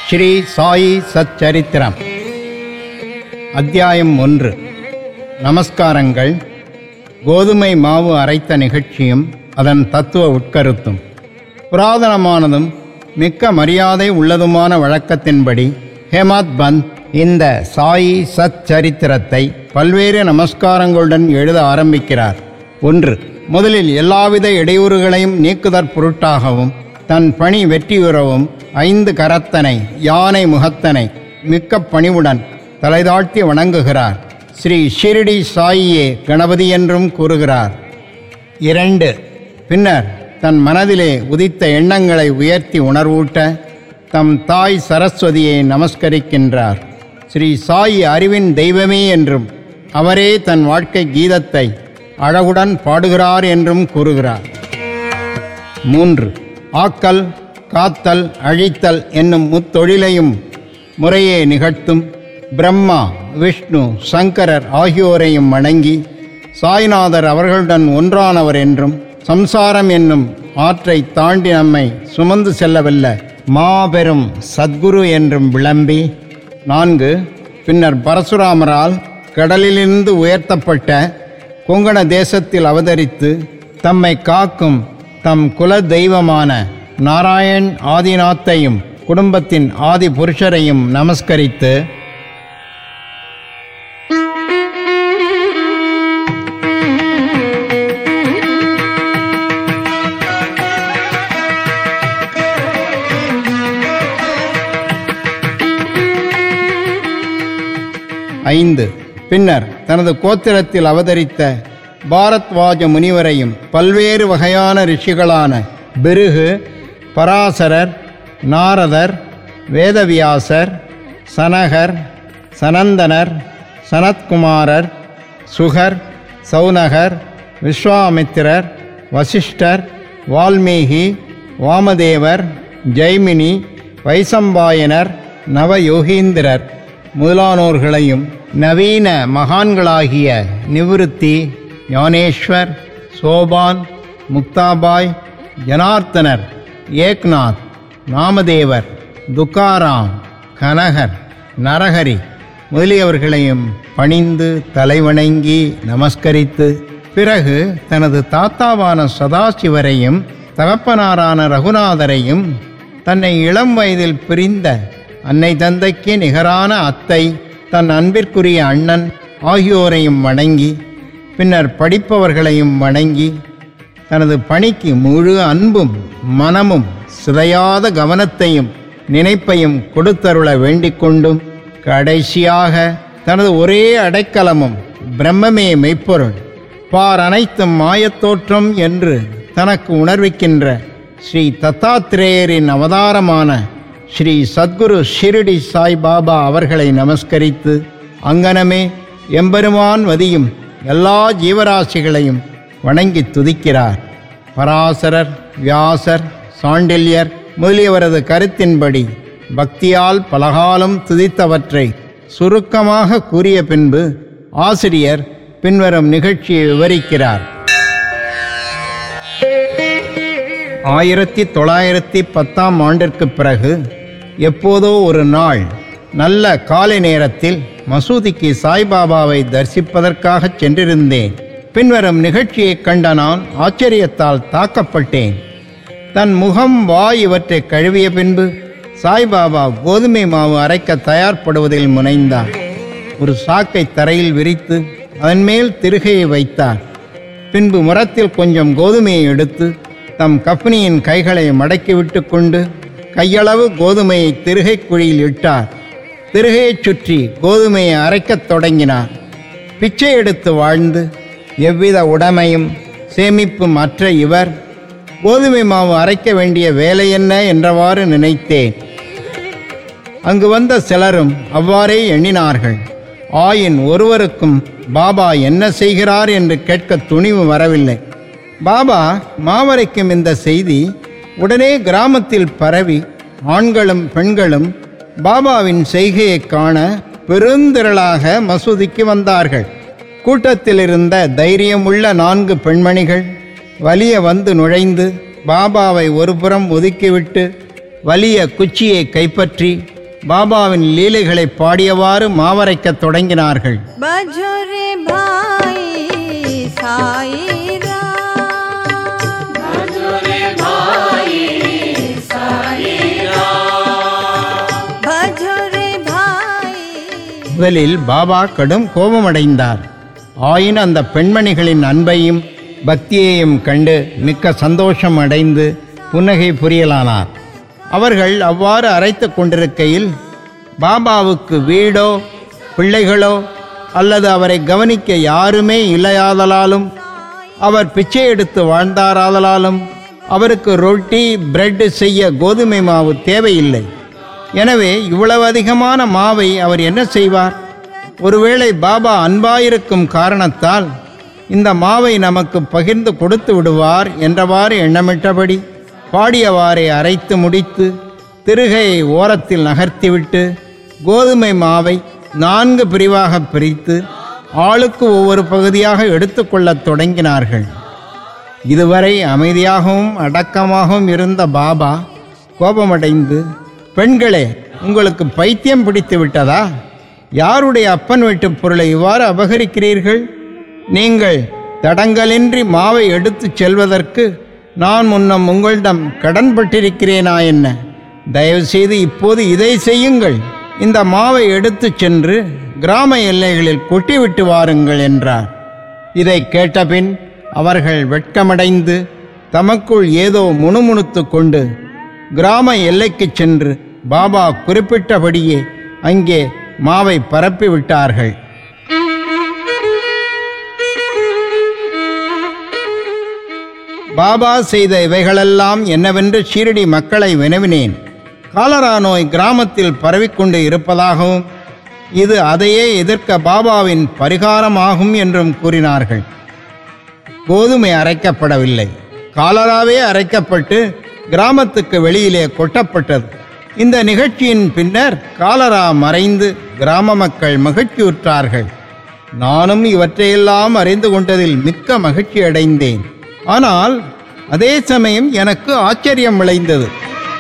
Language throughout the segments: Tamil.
ஸ்ரீ சாயி சச்சரித்திரம் அத்தியாயம் ஒன்று நமஸ்காரங்கள் கோதுமை மாவு அரைத்த நிகழ்ச்சியும் அதன் தத்துவ உட்கருத்தும் புராதனமானதும் மிக்க மரியாதை உள்ளதுமான வழக்கத்தின்படி ஹேமாத் பந்த் இந்த சாயி சச்சரித்திரத்தை பல்வேறு நமஸ்காரங்களுடன் எழுத ஆரம்பிக்கிறார் ஒன்று முதலில் எல்லாவித இடையூறுகளையும் நீக்குதற் பொருட்டாகவும் தன் பணி வெற்றியுறவும் ஐந்து கரத்தனை யானை முகத்தனை மிக்க பணிவுடன் தலைதாழ்த்தி வணங்குகிறார் ஸ்ரீ ஷிரடி சாயியே கணபதி என்றும் கூறுகிறார் இரண்டு பின்னர் தன் மனதிலே உதித்த எண்ணங்களை உயர்த்தி உணர்வூட்ட தம் தாய் சரஸ்வதியை நமஸ்கரிக்கின்றார் ஸ்ரீ சாயி அறிவின் தெய்வமே என்றும் அவரே தன் வாழ்க்கை கீதத்தை அழகுடன் பாடுகிறார் என்றும் கூறுகிறார் மூன்று ஆக்கல் காத்தல் அழித்தல் என்னும் முத்தொழிலையும் முறையே நிகழ்த்தும் பிரம்மா விஷ்ணு சங்கரர் ஆகியோரையும் வணங்கி சாய்நாதர் அவர்களுடன் ஒன்றானவர் என்றும் சம்சாரம் என்னும் ஆற்றை தாண்டி நம்மை சுமந்து செல்லவல்ல மாபெரும் சத்குரு என்றும் விளம்பி நான்கு பின்னர் பரசுராமரால் கடலிலிருந்து உயர்த்தப்பட்ட கொங்கண தேசத்தில் அவதரித்து தம்மை காக்கும் தம் குல தெய்வமான நாராயண் ஆதிநாத்தையும் குடும்பத்தின் ஆதி புருஷரையும் நமஸ்கரித்து ஐந்து பின்னர் தனது கோத்திரத்தில் அவதரித்த பாரத்வாஜ முனிவரையும் பல்வேறு வகையான ரிஷிகளான பிருகு பராசரர் நாரதர் வேதவியாசர் சனகர் சனந்தனர் சனத்குமாரர் சுகர் சௌனகர் விஸ்வாமித்திரர் வசிஷ்டர் வால்மீகி வாமதேவர் ஜெய்மினி வைசம்பாயனர் நவயோகீந்திரர் முதலானோர்களையும் நவீன மகான்களாகிய நிவிருத்தி ஞானேஸ்வர் சோபான் முக்தாபாய் ஜனார்த்தனர் ஏக்நாத் நாமதேவர் துக்காராம் கனகர் நரஹரி முதலியவர்களையும் பணிந்து தலைவணங்கி நமஸ்கரித்து பிறகு தனது தாத்தாவான சதாசிவரையும் தகப்பனாரான ரகுநாதரையும் தன்னை இளம் வயதில் பிரிந்த அன்னை தந்தைக்கு நிகரான அத்தை தன் அன்பிற்குரிய அண்ணன் ஆகியோரையும் வணங்கி பின்னர் படிப்பவர்களையும் வணங்கி தனது பணிக்கு முழு அன்பும் மனமும் சிதையாத கவனத்தையும் நினைப்பையும் கொடுத்தருள வேண்டிக் கொண்டும் கடைசியாக தனது ஒரே அடைக்கலமும் பிரம்மமே மெய்ப்பொருள் பார் அனைத்தும் மாயத்தோற்றம் என்று தனக்கு உணர்விக்கின்ற ஸ்ரீ தத்தாத்திரேயரின் அவதாரமான ஸ்ரீ சத்குரு ஷிரடி சாய்பாபா அவர்களை நமஸ்கரித்து அங்கனமே எம்பெருமான் வதியும் எல்லா ஜீவராசிகளையும் வணங்கி துதிக்கிறார் பராசரர் வியாசர் சாண்டில்யர் முதலியவரது கருத்தின்படி பக்தியால் பலகாலம் துதித்தவற்றை சுருக்கமாக கூறிய பின்பு ஆசிரியர் பின்வரும் நிகழ்ச்சியை விவரிக்கிறார் ஆயிரத்தி தொள்ளாயிரத்தி பத்தாம் ஆண்டிற்கு பிறகு எப்போதோ ஒரு நாள் நல்ல காலை நேரத்தில் மசூதிக்கு சாய்பாபாவை தரிசிப்பதற்காக சென்றிருந்தேன் பின்வரும் நிகழ்ச்சியைக் கண்ட நான் ஆச்சரியத்தால் தாக்கப்பட்டேன் தன் முகம் வாய் இவற்றை கழுவிய பின்பு சாய்பாபா கோதுமை மாவு அரைக்க தயார்படுவதில் முனைந்தார் ஒரு சாக்கை தரையில் விரித்து அதன் மேல் திருகையை வைத்தார் பின்பு முரத்தில் கொஞ்சம் கோதுமையை எடுத்து தம் கஃப்னியின் கைகளை மடக்கிவிட்டு கொண்டு கையளவு கோதுமையை திருகைக் குழியில் இட்டார் திருகையைச் சுற்றி கோதுமையை அரைக்கத் தொடங்கினார் பிச்சை எடுத்து வாழ்ந்து எவ்வித உடைமையும் சேமிப்பும் அற்ற இவர் கோதுமை மாவு அரைக்க வேண்டிய வேலை என்ன என்றவாறு நினைத்தேன் அங்கு வந்த சிலரும் அவ்வாறே எண்ணினார்கள் ஆயின் ஒருவருக்கும் பாபா என்ன செய்கிறார் என்று கேட்க துணிவு வரவில்லை பாபா மாவரைக்கும் இந்த செய்தி உடனே கிராமத்தில் பரவி ஆண்களும் பெண்களும் பாபாவின் செய்கையைக் காண பெருந்திரளாக மசூதிக்கு வந்தார்கள் கூட்டத்தில் இருந்த தைரியமுள்ள நான்கு பெண்மணிகள் வலிய வந்து நுழைந்து பாபாவை ஒருபுறம் ஒதுக்கிவிட்டு வலிய குச்சியை கைப்பற்றி பாபாவின் லீலைகளை பாடியவாறு மாவரைக்கத் தொடங்கினார்கள் बजो रे भाई साईरा भजो रे भाई முதலில் பாபா கடும் கோபமடைந்தார் ஆயின் அந்த பெண்மணிகளின் அன்பையும் பக்தியையும் கண்டு மிக்க சந்தோஷம் அடைந்து புன்னகை புரியலானார் அவர்கள் அவ்வாறு அரைத்துக் கொண்டிருக்கையில் பாபாவுக்கு வீடோ பிள்ளைகளோ அல்லது அவரை கவனிக்க யாருமே இல்லையாதலாலும் அவர் பிச்சை எடுத்து வாழ்ந்தாராதலாலும் அவருக்கு ரொட்டி பிரெட் செய்ய கோதுமை மாவு தேவையில்லை எனவே இவ்வளவு அதிகமான மாவை அவர் என்ன செய்வார் ஒருவேளை பாபா அன்பாயிருக்கும் காரணத்தால் இந்த மாவை நமக்கு பகிர்ந்து கொடுத்து விடுவார் என்றவாறு எண்ணமிட்டபடி பாடியவாறே அரைத்து முடித்து திருகையை ஓரத்தில் நகர்த்திவிட்டு கோதுமை மாவை நான்கு பிரிவாக பிரித்து ஆளுக்கு ஒவ்வொரு பகுதியாக எடுத்துக்கொள்ளத் தொடங்கினார்கள் இதுவரை அமைதியாகவும் அடக்கமாகவும் இருந்த பாபா கோபமடைந்து பெண்களே உங்களுக்கு பைத்தியம் பிடித்து விட்டதா யாருடைய அப்பன் வீட்டுப் பொருளை இவ்வாறு அபகரிக்கிறீர்கள் நீங்கள் தடங்கலின்றி மாவை எடுத்துச் செல்வதற்கு நான் முன்னம் உங்களிடம் கடன்பட்டிருக்கிறேனா என்ன தயவுசெய்து இப்போது இதை செய்யுங்கள் இந்த மாவை எடுத்துச் சென்று கிராம எல்லைகளில் கொட்டிவிட்டு வாருங்கள் என்றார் இதை கேட்டபின் அவர்கள் வெட்கமடைந்து தமக்குள் ஏதோ முணுமுணுத்து கொண்டு கிராம எல்லைக்குச் சென்று பாபா குறிப்பிட்டபடியே அங்கே மாவை பரப்பி விட்டார்கள் பாபா செய்த இவைகளெல்லாம் என்னவென்று ஷீரடி மக்களை வினவினேன் காலரா நோய் கிராமத்தில் பரவிக்கொண்டு இருப்பதாகவும் இது அதையே எதிர்க்க பாபாவின் பரிகாரமாகும் என்றும் கூறினார்கள் கோதுமை அரைக்கப்படவில்லை காலராவே அரைக்கப்பட்டு கிராமத்துக்கு வெளியிலே கொட்டப்பட்டது இந்த நிகழ்ச்சியின் பின்னர் காலரா மறைந்து கிராம மக்கள் மகிழ்ச்சியுற்றார்கள் நானும் இவற்றையெல்லாம் அறிந்து கொண்டதில் மிக்க மகிழ்ச்சி அடைந்தேன் ஆனால் அதே சமயம் எனக்கு ஆச்சரியம் விளைந்தது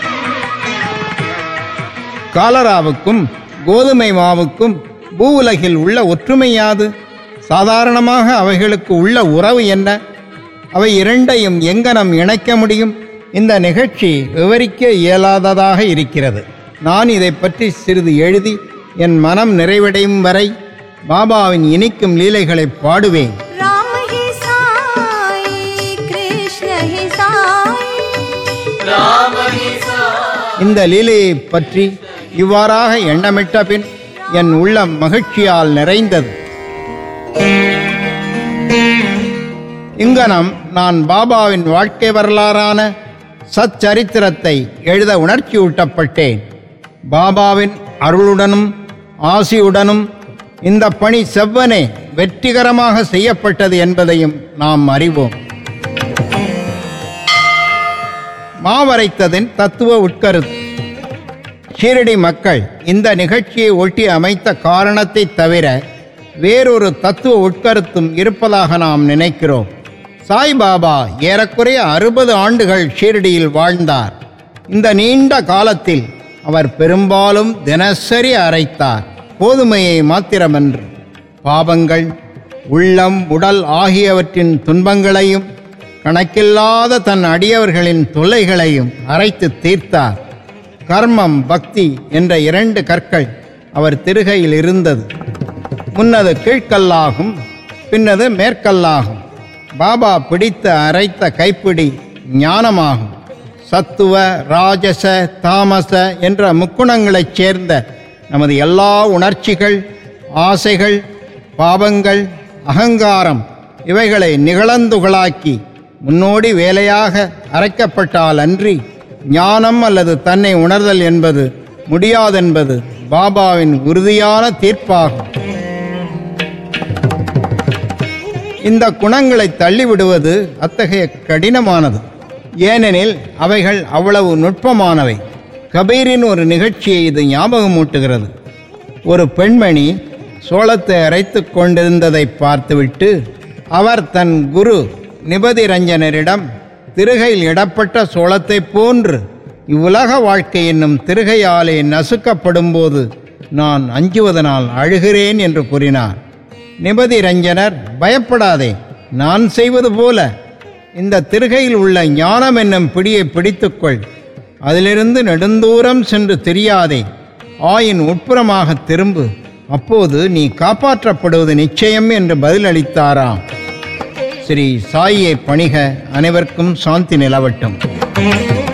காலராவுக்கும் கோதுமை மாவுக்கும் பூவுலகில் உள்ள ஒற்றுமை யாது சாதாரணமாக அவைகளுக்கு உள்ள உறவு என்ன அவை இரண்டையும் எங்கனம் இணைக்க முடியும் இந்த நிகழ்ச்சி விவரிக்க இயலாததாக இருக்கிறது நான் இதை பற்றி சிறிது எழுதி என் மனம் நிறைவடையும் வரை பாபாவின் இனிக்கும் லீலைகளை பாடுவேன் राम ही साई कृष्ण ही साई இந்த லீலையை பற்றி இவ்வாறாக எண்ணமிட்ட பின் என் உள்ளம் மகிழ்ச்சியால் நிறைந்தது இங்கனம் நான் பாபாவின் வாழ்க்கை வரலாறான சச்சரித்திரத்தை எழுத உணர்ச்சியூட்டப்பட்டேன் பாபாவின் அருளுடனும் ஆசியுடனும் இந்த பணி செவ்வனே வெற்றிகரமாக செய்யப்பட்டது என்பதையும் நாம் அறிவோம் மாவரைத்ததின் தத்துவ உட்கருத்து ஷீரடி மக்கள் இந்த நிகழ்ச்சியை ஒட்டி அமைத்த காரணத்தை தவிர வேறொரு தத்துவ உட்கருத்தும் இருப்பதாக நாம் நினைக்கிறோம் சாய்பாபா ஏறக்குறைய அறுபது ஆண்டுகள் ஷீரடியில் வாழ்ந்தார் இந்த நீண்ட காலத்தில் அவர் பெரும்பாலும் தினசரி அரைத்தார் கோதுமையை மாத்திரமன்று பாவங்கள் உள்ளம் உடல் ஆகியவற்றின் துன்பங்களையும் கணக்கில்லாத தன் அடியவர்களின் தொல்லைகளையும் அரைத்து தீர்த்தார் கர்மம் பக்தி என்ற இரண்டு கற்கள் அவர் திருகையில் இருந்தது முன்னது கீழ்க்கல்லாகும் பின்னது மேற்கல்லாகும் பாபா பிடித்த அரைத்த கைப்பிடி ஞானமாகும் சத்துவ ராஜச தாமச என்ற முக்குணங்களைச் சேர்ந்த நமது எல்லா உணர்ச்சிகள் ஆசைகள் பாவங்கள் அகங்காரம் இவைகளை நிகழந்துகளாக்கி முன்னோடி வேலையாக அரைக்கப்பட்டால் அன்றி ஞானம் அல்லது தன்னை உணர்தல் என்பது முடியாதென்பது பாபாவின் உறுதியான தீர்ப்பாகும் இந்த குணங்களை தள்ளிவிடுவது அத்தகைய கடினமானது ஏனெனில் அவைகள் அவ்வளவு நுட்பமானவை கபீரின் ஒரு நிகழ்ச்சியை இது ஞாபகமூட்டுகிறது ஒரு பெண்மணி சோளத்தை அரைத்து கொண்டிருந்ததை பார்த்துவிட்டு அவர் தன் குரு நிபதி ரஞ்சனரிடம் திருகையில் இடப்பட்ட சோளத்தைப் போன்று இவ்வுலக வாழ்க்கை என்னும் திருகையாலே நசுக்கப்படும்போது நான் அஞ்சுவதனால் அழுகிறேன் என்று கூறினார் நிபதி ரஞ்சனர் பயப்படாதே நான் செய்வது போல இந்த திருகையில் உள்ள ஞானம் என்னும் பிடியை பிடித்துக்கொள் அதிலிருந்து நெடுந்தூரம் சென்று தெரியாதே ஆயின் உட்புறமாக திரும்பு அப்போது நீ காப்பாற்றப்படுவது நிச்சயம் என்று பதிலளித்தாராம் ஸ்ரீ சாயியை பணிக அனைவருக்கும் சாந்தி நிலவட்டும்